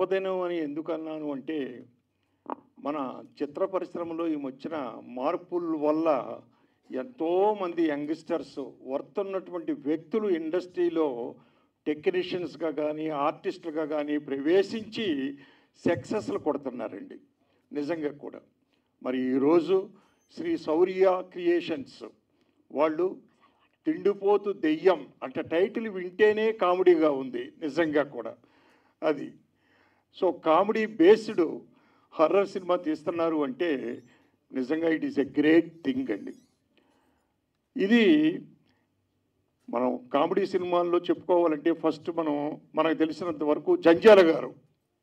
శుభదినం అని ఎందుకు అన్నాను అంటే మన చిత్ర పరిశ్రమలో ఈ వచ్చిన మార్పుల వల్ల ఎంతోమంది యంగ్స్టర్స్ వర్తున్నటువంటి వ్యక్తులు ఇండస్ట్రీలో టెక్నీషియన్స్గా కానీ ఆర్టిస్టులుగా కానీ ప్రవేశించి సక్సెస్లు కొడుతున్నారండి నిజంగా కూడా మరి ఈరోజు శ్రీ శౌర్య క్రియేషన్స్ వాళ్ళు తిండిపోతు దెయ్యం అంటే టైటిల్ వింటేనే కామెడీగా ఉంది నిజంగా కూడా అది so comedy based horror cinema తీస్తున్నారు అంటే నిజంగా it is a great thing అండి ఇది మనం కామెడీ సినిమాల్లో చెప్పుకోవాలంటే ఫస్ట్ మనం మనకు తెలిసినంత వరకు జంజాల గారు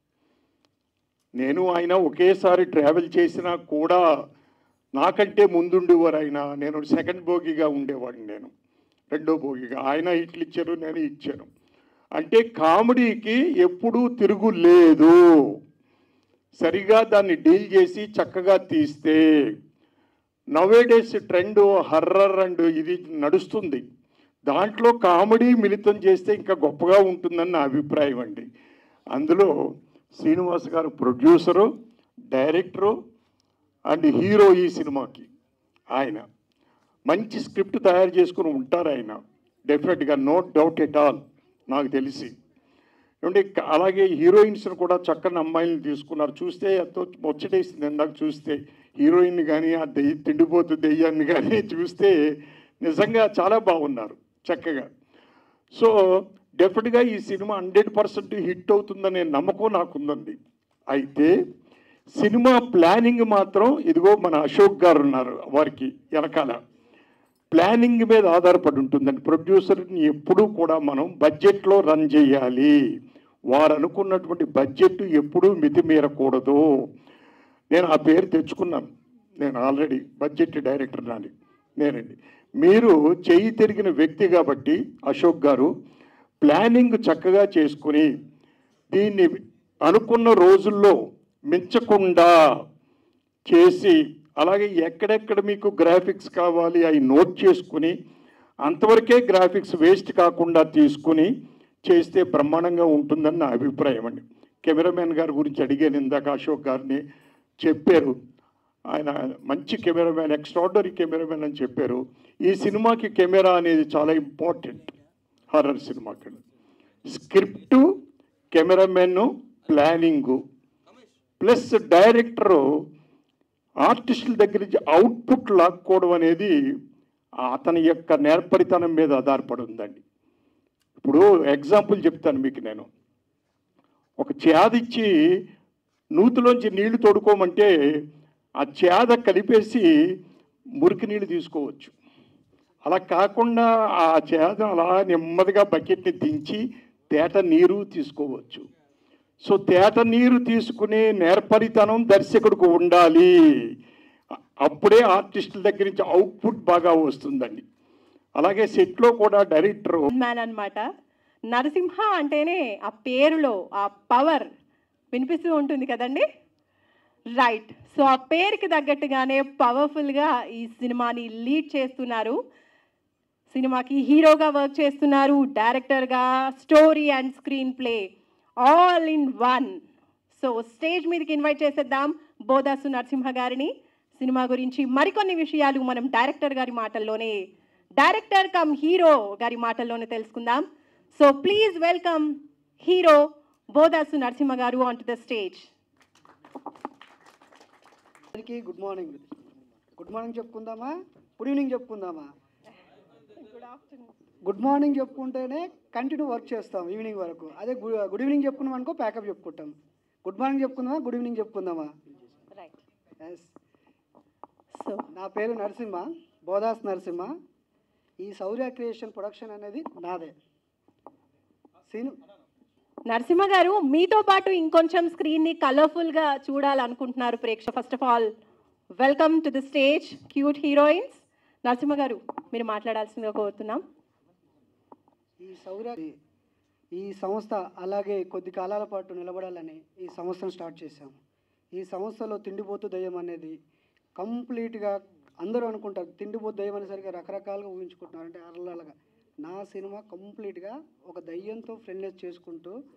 నేను ఆయన ఒకేసారి ట్రావెల్ చేసినా కూడా నాకంటే ముందుండేవారు ఆయన నేను సెకండ్ భోగిగా ఉండేవాడిని నేను రెండో భోగిగా ఆయన ఇట్లు ఇచ్చారు నేను ఇచ్చాను అంటే కామెడీకి ఎప్పుడూ తిరుగు లేదు సరిగా దాన్ని డీల్ చేసి చక్కగా తీస్తే నవేడేస్ ట్రెండ్ హర్రర్ అండ్ ఇది నడుస్తుంది దాంట్లో కామెడీ మిళితం చేస్తే ఇంకా గొప్పగా ఉంటుందని నా అభిప్రాయం అండి అందులో శ్రీనివాస్ గారు ప్రొడ్యూసరు డైరెక్టరు అండ్ హీరో ఈ సినిమాకి ఆయన మంచి స్క్రిప్ట్ తయారు చేసుకుని ఉంటారు ఆయన డెఫినెట్గా నో డౌట్ ఎట్ ఆల్ నాకు తెలిసి ఏమంటే అలాగే హీరోయిన్స్ని కూడా చక్కని అమ్మాయిని తీసుకున్నారు చూస్తే ఎంతో ముచ్చటేసింది ఇందాక చూస్తే హీరోయిన్ కానీ ఆ దెయ్య తిండిపోతు దెయ్యాన్ని కానీ చూస్తే నిజంగా చాలా బాగున్నారు చక్కగా సో డెఫినెట్గా ఈ సినిమా హండ్రెడ్ పర్సెంట్ హిట్ అవుతుందనే నమ్మకం నాకుందండి అయితే సినిమా ప్లానింగ్ మాత్రం ఇదిగో మన అశోక్ గారు ఉన్నారు వారికి వెనకాల ప్లానింగ్ మీద ఆధారపడి ఉంటుందండి ప్రొడ్యూసర్ని ఎప్పుడూ కూడా మనం బడ్జెట్లో రన్ చేయాలి వారు అనుకున్నటువంటి బడ్జెట్ ఎప్పుడూ మితిమీరకూడదు నేను ఆ పేరు తెచ్చుకున్నాను నేను ఆల్రెడీ బడ్జెట్ డైరెక్టర్ నాని నేనండి మీరు చేయి తిరిగిన వ్యక్తి కాబట్టి అశోక్ గారు ప్లానింగ్ చక్కగా చేసుకుని దీన్ని అనుకున్న రోజుల్లో మించకుండా చేసి అలాగే ఎక్కడెక్కడ మీకు గ్రాఫిక్స్ కావాలి అవి నోట్ చేసుకుని అంతవరకే గ్రాఫిక్స్ వేస్ట్ కాకుండా తీసుకుని చేస్తే బ్రహ్మాండంగా ఉంటుందని నా అభిప్రాయం అండి కెమెరామెన్ గారి గురించి అడిగాను ఇందాక అశోక్ గారిని చెప్పారు ఆయన మంచి కెమెరామెన్ ఎక్స్ట్రాడనరీ కెమెరామెన్ అని చెప్పారు ఈ సినిమాకి కెమెరా అనేది చాలా ఇంపార్టెంట్ హారర్ సినిమాకి script cameraman planning plus director ఆర్టిస్టుల దగ్గర నుంచి అవుట్పుట్ లాక్కోవడం అనేది అతని యొక్క నేర్పరితనం మీద ఆధారపడి ఉందండి ఇప్పుడు ఎగ్జాంపుల్ చెప్తాను మీకు నేను ఒక చేదిచ్చి నూతిలోంచి నీళ్లు తోడుకోమంటే ఆ చేద కలిపేసి మురికి నీళ్ళు తీసుకోవచ్చు అలా కాకుండా ఆ చేద అలా నెమ్మదిగా బకెట్ని దించి తేట నీరు తీసుకోవచ్చు సో తేట నీరు తీసుకునే నేర్పరితనం దర్శకుడికి ఉండాలి అప్పుడే ఆర్టిస్టుల దగ్గర నుంచి అవుట్పుట్ బాగా వస్తుందండి అలాగే సెట్లో కూడా డైరెక్టర్ మ్యాన్ అన్నమాట నరసింహ అంటేనే ఆ పేరులో ఆ పవర్ వినిపిస్తూ ఉంటుంది కదండి రైట్ సో ఆ పేరుకి తగ్గట్టుగానే పవర్ఫుల్గా ఈ సినిమాని లీడ్ చేస్తున్నారు సినిమాకి హీరోగా వర్క్ చేస్తున్నారు డైరెక్టర్గా story and screenplay all in one so stage మీదకి ఇన్వైట్ చేసేద్దాం బోదాసు నరసింహ గారిని సినిమా గురించి మరికొన్ని విషయాలు మనం డైరెక్టర్ గారి మాటల్లోనే డైరెక్టర్ కమ్ హీరో గారి మాటల్లోనే తెలుసుకుందాం so please welcome hero Bodasu Narasimha garu on to the stage అందరికీ గుడ్ మార్నింగ్ గుడ్ మార్నింగ్ చెప్పుకుందామా గుడ్ ఈవినింగ్ చెప్పుకుందామా గుడ్ మార్నింగ్ చెప్పుకుంటేనే కంటిన్యూ వర్క్ చేస్తాం ఈవినింగ్ వరకు అదే గుడ్ ఈవినింగ్ చెప్పుకున్నాం అనుకో ప్యాకప్ చెప్పుకుంటాం గుడ్ మార్నింగ్ చెప్పుకుందామా గుడ్ ఈవినింగ్ చెప్పుకుందామా రైట్ ఎస్ సో నా పేరు నరసింహ బోదాస్ నరసింహ ఈ శౌర్య క్రియేషన్ ప్రొడక్షన్ అనేది నాదే సీను నరసింహ గారు మీతో పాటు ఇంకొంచెం స్క్రీన్ ని కలర్ఫుల్ గా చూడాలనుకుంటున్నారు ప్రేక్ష first of all welcome to the stage cute heroines Narasimha garu మీరు మాట్లాడాల్సిందిగా కోరుతున్నాం ఈ శౌర్య ఈ సంస్థ అలాగే కొద్ది కాలాల పాటు నిలబడాలని ఈ సంస్థను స్టార్ట్ చేశాము ఈ సంస్థలో తిండిపోతు దయ్యం అనేది కంప్లీట్గా అందరూ అనుకుంటారు తిండిపోతు దయ్యం అనేసరికి రకరకాలుగా ఊహించుకుంటున్నారు అంటే అరలగా నా సినిమా కంప్లీట్గా ఒక దయ్యంతో ఫ్రెండ్నెస్ చేసుకుంటూ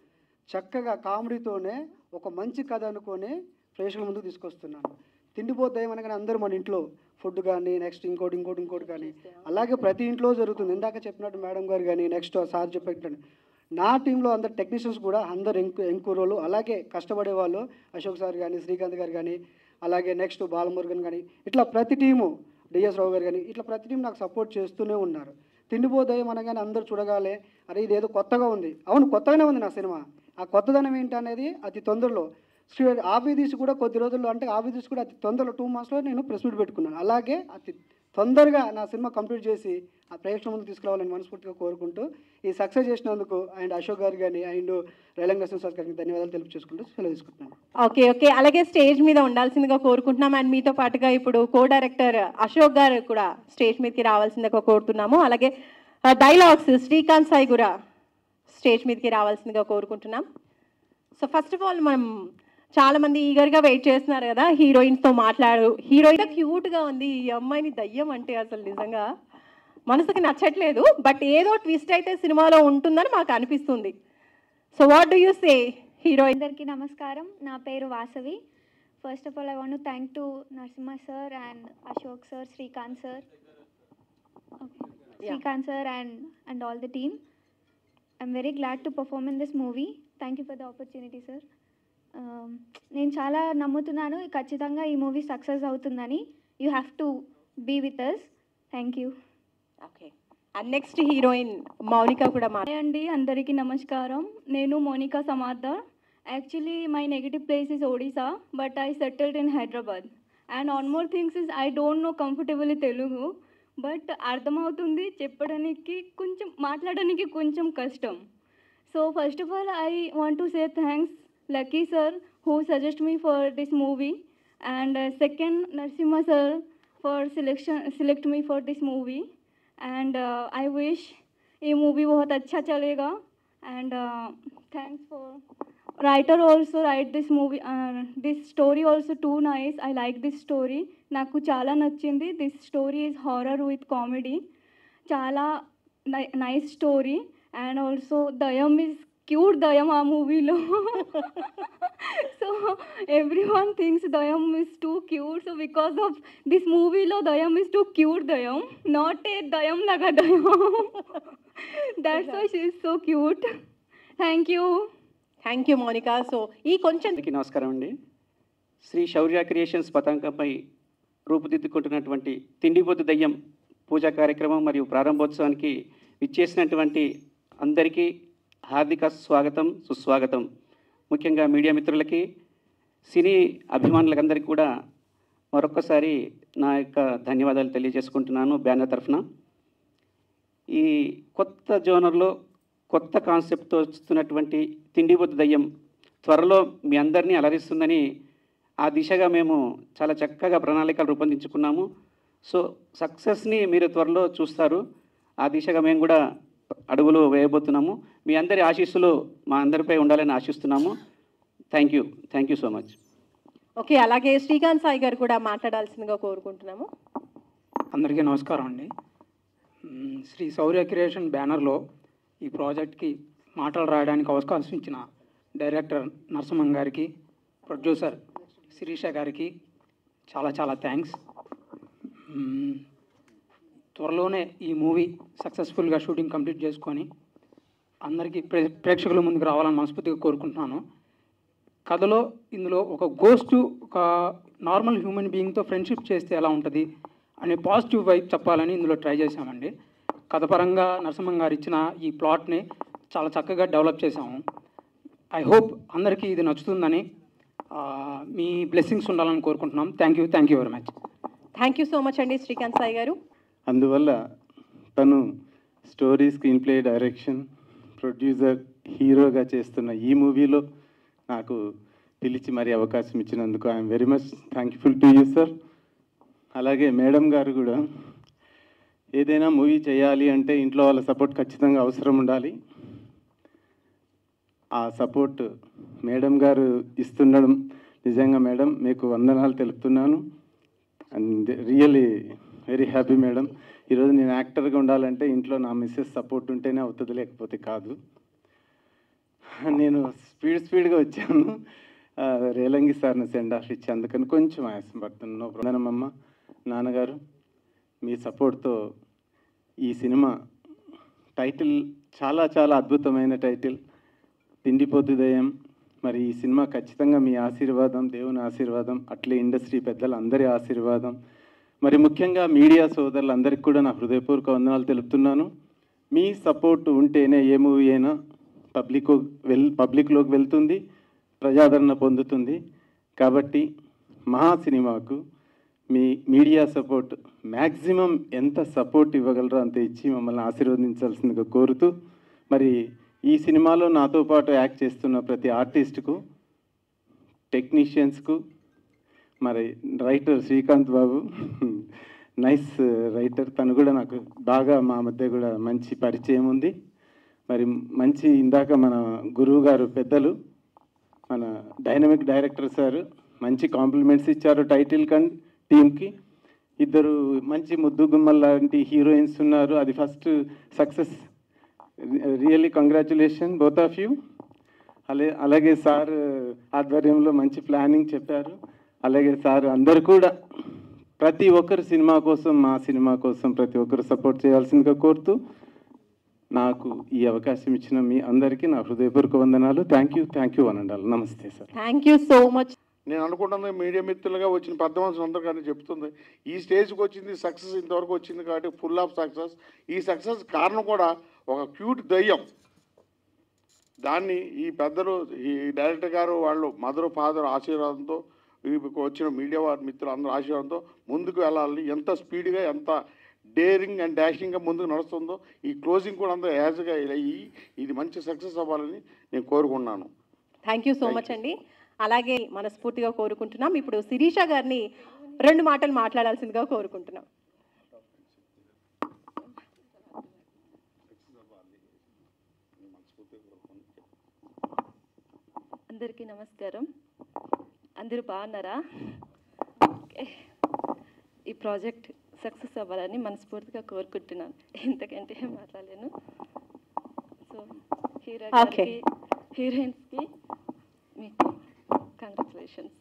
చక్కగా కామెడీతోనే ఒక మంచి కథ అనుకొని ప్రేక్షకుల ముందుకు తీసుకొస్తున్నాను తిండిపోతే అనగానే అందరూ మన ఇంట్లో ఫుడ్ కానీ నెక్స్ట్ ఇంకోటి ఇంకోటి ఇంకోటి కానీ అలాగే ప్రతి ఇంట్లో జరుగుతుంది ఇందాక చెప్పినట్టు మేడం గారు కానీ నెక్స్ట్ సార్ చెప్పినట్టు నా టీంలో అందరు టెక్నీషియన్స్ కూడా అందరు ఎంకు ఎంకూరోలు అలాగే కష్టపడే వాళ్ళు అశోక్ సార్ కానీ శ్రీకాంత్ గారు కానీ అలాగే నెక్స్ట్ బాలమురుగన్ కానీ ఇట్లా ప్రతి టీము డిఎస్ రావు గారు కానీ ఇట్లా ప్రతి టీం నాకు సపోర్ట్ చేస్తూనే ఉన్నారు తిండిపోతాయి అనగానే అందరూ చూడగాలే అరే ఇది ఏదో కొత్తగా ఉంది అవును కొత్తగానే ఉంది నా సినిమా ఆ కొత్తదనం ఏంటి అనేది అతి తొందరలో శ్రీ ఆఫీస్ కూడా కొద్ది రోజుల్లో అంటే ఆఫీస్ కూడా అతి తొందరలో టూ మంత్స్లో నేను ప్రెస్ మీట్ పెట్టుకున్నాను అలాగే అతి తొందరగా నా సినిమా కంప్లీట్ చేసి ఆ ప్రేక్షకుల ముందు తీసుకురావాలని మనస్ఫూర్తిగా కోరుకుంటూ ఈ సక్సెస్ చేసినందుకు అండ్ అశోక్ గారు కానీ అండ్ రైలంగ్ నరసింహ సార్ గారికి ధన్యవాదాలు తెలుపు చేసుకుంటూ సెలవు తీసుకుంటున్నాను ఓకే ఓకే అలాగే స్టేజ్ మీద ఉండాల్సిందిగా కోరుకుంటున్నాం అండ్ మీతో పాటుగా ఇప్పుడు కో డైరెక్టర్ అశోక్ గారు కూడా స్టేజ్ మీదకి రావాల్సిందిగా కోరుతున్నాము అలాగే డైలాగ్స్ శ్రీకాంత్ సాయి కూడా స్టేజ్ మీదకి రావాల్సిందిగా కోరుకుంటున్నాం సో ఫస్ట్ ఆఫ్ ఆల్ మనం చాలా మంది ఈగర్గా వెయిట్ చేస్తున్నారు కదా హీరోయిన్స్తో మాట్లాడు హీరోయిన్ క్యూట్గా ఉంది ఈ అమ్మాయిని దయ్యం అంటే అసలు నిజంగా మనసుకి నచ్చట్లేదు బట్ ఏదో ట్విస్ట్ అయితే సినిమాలో ఉంటుందని మాకు అనిపిస్తుంది so what do you say heroine అందరికీ నమస్కారం నా పేరు Vasavi first of all I want thank to Narasimha sir and Ashok sir Srikanth sir Srikanth sir and and all the team I'm very glad to perform in this movie thank you for the opportunity sir నేను చాలా నమ్ముతున్నాను ఖచ్చితంగా ఈ movie success అవుతుందని you have to be with us thank you okay and next heroine Mounika కూడా మా hi అండి అందరికీ నమస్కారం నేను Monika Samardar actually my negative place is Odisha but I settled in Hyderabad and one more things is I don't know comfortable Telugu but అర్థమవుతుంది చెప్పడానికి కొంచెం మాట్లాడడానికి కొంచెం కష్టం so first of all I want to say thanks Lucky sir who suggest me for this movie and second Narasimha sir for selection select me for this movie and I wish ये movie बहुत अच्छा चलेगा and thanks for writer also write this movie this story also too nice I like this story నాకు చాలా నచ్చింది this story is horror with comedy చాలా nice story and also దయం is cute దయం ఆ మూవీలో సో ఎవ్రీ వన్ థింగ్స్ దయం is too cute so because of this మూవీలో దయం ఇస్ టూ క్యూట్ దయం నాట్ ఏ దయం లాగా దయం that's why she is so cute thank you thank you Mounika so ఈ కొంచెం అందరికీ నమస్కారం అండి శ్రీ శౌర్య క్రియేషన్స్ పతాకంపై రూపుదిద్దుకుంటున్నటువంటి తిండిపోతు దయ్యం పూజా కార్యక్రమం మరియు ప్రారంభోత్సవానికి విచ్చేసినటువంటి అందరికీ హార్దిక స్వాగతం సుస్వాగతం ముఖ్యంగా మీడియా మిత్రులకి సినీ అభిమానులకందరికీ కూడా మరొక్కసారి నా యొక్క ధన్యవాదాలు తెలియజేసుకుంటున్నాను బ్యానర్ తరఫున ఈ కొత్త జోనర్లో కొత్త కాన్సెప్ట్తో వస్తున్నటువంటి తిండిబొద్దు దయ్యం త్వరలో మీ అందరినీ అలరిస్తుందని ఆ దిశగా మేము చాలా చక్కగా ప్రణాళికలు రూపొందించుకున్నాము సో సక్సెస్ని మీరు త్వరలో చూస్తారు ఆ దిశగా మేము కూడా అడుగులు వేయబోతున్నాము మీ అందరి ఆశీస్సులు మా అందరిపై ఉండాలని ఆశిస్తున్నాము thank you thank you so much okay అలాగే శ్రీకాంత్ సాయి గారు కూడా మాట్లాడాల్సిందిగా కోరుకుంటున్నాము అందరికీ నమస్కారం అండి మ్, శ్రీ శౌర్య క్రియేషన్ బ్యానర్లో ఈ ప్రాజెక్ట్కి మాటలు రాయడానికి అవకాశం ఇచ్చిన డైరెక్టర్ నరసింహన్ గారికి ప్రొడ్యూసర్ శిరీష గారికి చాలా చాలా థ్యాంక్స్ మ్, త్వరలోనే ఈ మూవీ సక్సెస్ఫుల్గా షూటింగ్ కంప్లీట్ చేసుకొని అందరికీ ప్రే ప్రేక్షకుల ముందుకు రావాలని మనస్ఫూర్తిగా కోరుకుంటున్నాను కథలో ఇందులో ఒక గోస్ట్ ఒక నార్మల్ హ్యూమన్ బీయింగ్తో ఫ్రెండ్షిప్ చేస్తే ఎలా ఉంటుంది అనే పాజిటివ్ వైబ్ చెప్పాలని ఇందులో ట్రై చేశామండి కథపరంగా నరసింహం గారు ఇచ్చిన ఈ ప్లాట్ని చాలా చక్కగా డెవలప్ చేశాము ఐ హోప్ అందరికీ ఇది నచ్చుతుందని ఆ, మీ బ్లెస్సింగ్స్ ఉండాలని కోరుకుంటున్నాం thank you thank you very much thank you so much అండి శ్రీకాంత్ సాయి గారు అందువల్ల తను story screenplay direction producer హీరోగా చేస్తున్న ఈ మూవీలో నాకు పిలిచి మరీ అవకాశం ఇచ్చినందుకు I'm very much thankful to you sir అలాగే మేడం గారు కూడా ఏదైనా మూవీ చేయాలి అంటే ఇంట్లో వాళ్ళ సపోర్ట్ ఖచ్చితంగా అవసరం ఉండాలి ఆ సపోర్ట్ మేడం గారు ఇస్తుండడం నిజంగా మేడం మీకు వందనాలు తెలుపుతున్నాను and really very happy madam ఈరోజు నేను యాక్టర్గా ఉండాలంటే ఇంట్లో నా మిస్సెస్ సపోర్ట్ ఉంటేనే అవుతుంది లేకపోతే కాదు నేను స్పీడ్ స్పీడ్గా వచ్చాను ఆ, రేలంగి సార్ని సెండ్ ఆఫ్ ఇచ్చి అందుకని కొంచెం ఆయాసం పడుతున్నాను ప్రధానమమ్మ నాన్నగారు మీ సపోర్ట్తో ఈ సినిమా టైటిల్ చాలా చాలా అద్భుతమైన టైటిల్ తిండిపోతుదయం మరి ఈ సినిమా ఖచ్చితంగా మీ ఆశీర్వాదం దేవుని ఆశీర్వాదం అట్లే ఇండస్ట్రీ పెద్దలు అందరి ఆశీర్వాదం మరి ముఖ్యంగా మీడియా సోదరులందరికీ కూడా నా హృదయపూర్వక వందనాలు తెలుపుతున్నాను మీ సపోర్ట్ ఉంటేనే ఏ మూవీ అయినా పబ్లిక్ వెల్ పబ్లిక్లోకి వెళ్తుంది ప్రజాదరణ పొందుతుంది కాబట్టి మహా సినిమాకు మీ మీడియా సపోర్ట్ మ్యాక్సిమం ఎంత సపోర్ట్ ఇవ్వగలరో అంత ఇచ్చి మమ్మల్ని ఆశీర్వదించాల్సిందిగా కోరుతూ మరి ఈ సినిమాలో నాతో పాటు యాక్ట్ చేస్తున్న ప్రతి ఆర్టిస్ట్కు టెక్నీషియన్స్కు మరి writer Srikanth Babu nice writer తను కూడా నాకు బాగా మా మధ్య కూడా మంచి పరిచయం ఉంది మరి మంచి ఇందాక మన గురువు గారు పెద్దలు మన డైనమిక్ డైరెక్టర్ సార్ మంచి కాంప్లిమెంట్స్ ఇచ్చారు టైటిల్ కన్ టీమ్కి ఇద్దరు మంచి ముద్దు గుమ్మల్ లాంటి హీరోయిన్స్ ఉన్నారు అది first success really congratulation both of you అలే అలాగే సార్ ఆధ్వర్యంలో మంచి ప్లానింగ్ చెప్పారు అలాగే సార్ అందరు కూడా ప్రతి ఒక్కరు సినిమా కోసం మా సినిమా కోసం ప్రతి ఒక్కరు సపోర్ట్ చేయాల్సిందిగా కోరుతూ నాకు ఈ అవకాశం ఇచ్చిన మీ అందరికీ నా హృదయపూర్వక వందనాలు థ్యాంక్ యూ థ్యాంక్ యూ అనండాలి నమస్తే sir thank you so much నేను అనుకుంటున్నది మీడియా మిత్రులుగా వచ్చిన పెద్ద మనుషులు అందరికీ చెప్తుంది ఈ స్టేజ్కి వచ్చింది సక్సెస్ ఇంతవరకు వచ్చింది కాబట్టి ఫుల్ ఆఫ్ సక్సెస్ ఈ సక్సెస్ కారణం కూడా ఒక క్యూట్ దయ్యం దాన్ని ఈ పెద్దలు ఈ డైరెక్టర్ గారు వాళ్ళు మదర్ ఫాదర్ ఆశీర్వాదంతో ఈ వచ్చిన మీడియా వారి మిత్రులు అందరూ ఆశీర్వాదంతో ముందుకు వెళ్ళాలి ఎంత స్పీడ్గా ఎంత డేరింగ్ అండ్ డాషింగ్గా ముందుకు నడుస్తుందో ఈ క్లోజింగ్ కూడా అంత యాజ్గా అయ్యి ఇది మంచి సక్సెస్ అవ్వాలని నేను కోరుకున్నాను థ్యాంక్ యూ సో మచ్ అండి అలాగే మనస్ఫూర్తిగా కోరుకుంటున్నాం ఇప్పుడు శిరీష గారిని రెండు మాటలు మాట్లాడాల్సిందిగా కోరుకుంటున్నాం అందరికీ నమస్కారం అందరూ బాగున్నారా ఓకే. ఈ ప్రాజెక్ట్ సక్సెస్ అవ్వాలని మనస్ఫూర్తిగా కోరుకుంటున్నాను ఎంతకంటే ఏం మాట్లాడలేను సో హీరో Okay. గారికి హీరోయిన్స్కి మీకు కంగ్రాచులేషన్స్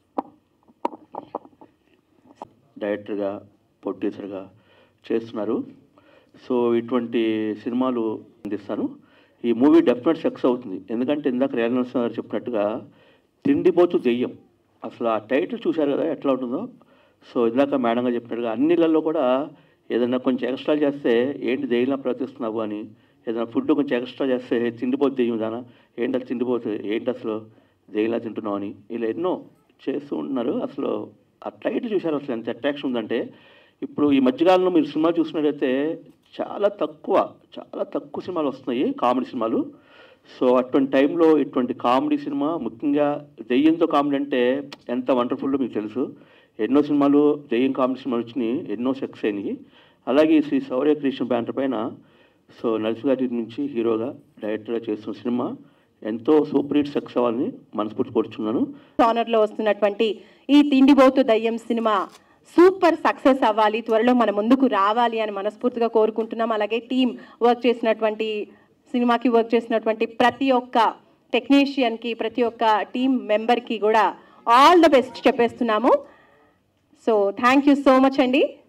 డైరెక్టర్గా ప్రొడ్యూసర్గా చేస్తున్నారు సో ఇటువంటి సినిమాలు అందిస్తాను ఈ మూవీ డెఫినెట్ సక్సెస్ అవుతుంది ఎందుకంటే ఇందాక రేణుసం గారు చెప్పినట్టుగా తిండిపోతూ దెయ్యం అసలు ఆ టైటిల్ చూశారు కదా ఎట్లా ఉంటుందో సో ఇందాక మేడంగా చెప్పినట్టుగా అన్నిళ్ళల్లో కూడా ఏదైనా కొంచెం ఎక్స్ట్రా చేస్తే ఏంటి దెయ్యంలా ప్రవర్తిస్తున్నావు అని ఏదైనా ఫుడ్ కొంచెం ఎక్స్ట్రా చేస్తే తిండిపోతే దెయ్యం దానా ఏంటి అది తిండిపోతే ఏంటి అసలు దెయ్యంలా తింటున్నావు అని ఇలా ఎన్నో చేస్తూ ఉంటున్నారు అసలు ఆ టైటిల్ చూశారు అసలు ఎంత అట్రాక్షన్ ఉందంటే ఇప్పుడు ఈ మధ్యకాలంలో మీరు సినిమా చూసినట్టయితే చాలా తక్కువ చాలా తక్కువ సినిమాలు వస్తున్నాయి కామెడీ సినిమాలు సో అటువంటి టైంలో ఇటువంటి కామెడీ సినిమా ముఖ్యంగా దెయ్యంతో కామెడీ అంటే ఎంత వండర్ఫుల్లో మీకు తెలుసు ఎన్నో సినిమాలు దెయ్యం కామెడీ సినిమాలు వచ్చినాయి ఎన్నో సక్సెస్ అయినాయి అలాగే శ్రీ శౌర్య క్రియేషన్ బ్యానర్ పైన సో నరసింహ గారి నుంచి హీరోగా డైరెక్టర్గా చేస్తున్న సినిమా ఎంతో సూపర్ హిట్ సక్సెస్ అవ్వాలని మనస్ఫూర్తి కోరుచున్నాను ఆనర్లో వస్తున్నటువంటి ఈ తిండిబోతు దయ్యం సినిమా సూపర్ సక్సెస్ అవ్వాలి త్వరలో మన ముందుకు రావాలి అని మనస్ఫూర్తిగా కోరుకుంటున్నాం అలాగే టీం వర్క్ చేసినటువంటి సినిమాకి వర్క్ చేసినటువంటి ప్రతి ఒక్క టెక్నీషియన్కి ప్రతి ఒక్క టీం మెంబర్కి కూడా ఆల్ ద బెస్ట్ చెప్పేస్తున్నాము so thank you so much అండి